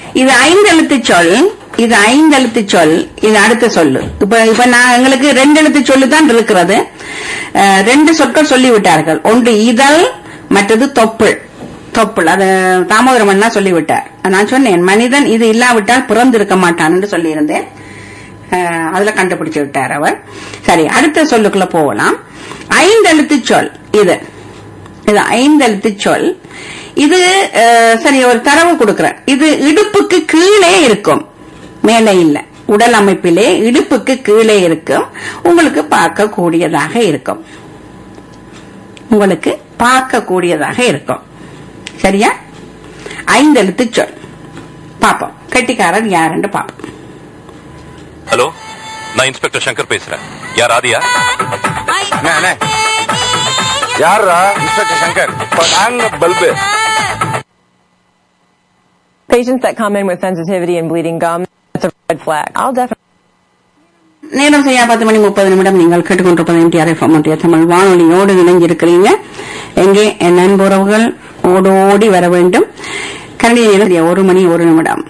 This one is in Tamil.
இது ஐந்தெழுத்து சொல் இது ஐந்தெழுத்து சொல் இது அடுத்த சொல்லு இப்ப இப்ப நான் எங்களுக்கு ரெண்டு எழுத்து சொல்லு தான் இருக்கிறது அஹ், ரெண்டு சொற்கள் சொல்லிவிட்டார்கள் ஒன்று இதழ் மற்றது தொப்புள் தொப்புள் அது தாமோதரம் அண்ணா சொல்லிவிட்டார் நான் சொன்னேன் மனிதன் இது இல்லாவிட்டால் பிறந்திருக்க மாட்டான் என்று சொல்லியிருந்தேன் அஹ், அதுல கண்டுபிடிச்சு விட்டார் அவர் சரி அடுத்த சொல்லுக்குள்ள போகலாம் ஐந்தெழுத்து சொல் இது இது ஐந்தெழுத்து சொல் இது அஹ், சரி ஒரு தரவு கொடுக்கிறேன் இது இடுப்புக்கு கீழே இருக்கும் மேலே இல்ல உடல் அமைப்பிலே இடுப்புக்கு கீழே இருக்கும் உங்களுக்கு பார்க்க கூடியதாக இருக்கும் உங்களுக்கு பார்க்க கூடியதாக இருக்கும் சரியா ஐந்தெழுத்து சொல் பாப்போம் கெட்டிக்காரர் யாருன்னு பாப்போம் ஹலோ நான் இன்ஸ்பெக்டர் சங்கர் பேசுறேன் யார் ஆதியா அண்ணே, அண்ணே. யாருடா இன்ஸ்பெக்டர் சங்கர் நாங்க bulb Patients that come in with sensitivity and bleeding gum, that's a red flag. I'll definitely நேரம் செய்யா பத்து மணி முப்பது நிமிடம் நீங்கள் கேட்டுக்கொண்டிருப்பது எம்டிஆர் எஃப்எம் ஒன்றிய தமிழ் வானொலியோடு இணைஞ்சிருக்கிறீங்க எங்கே என் நண்புறவுகள் ஓடோடி வர வேண்டும் கரடி நேரம் சரியா ஒரு மணி ஒரு நிமிடம்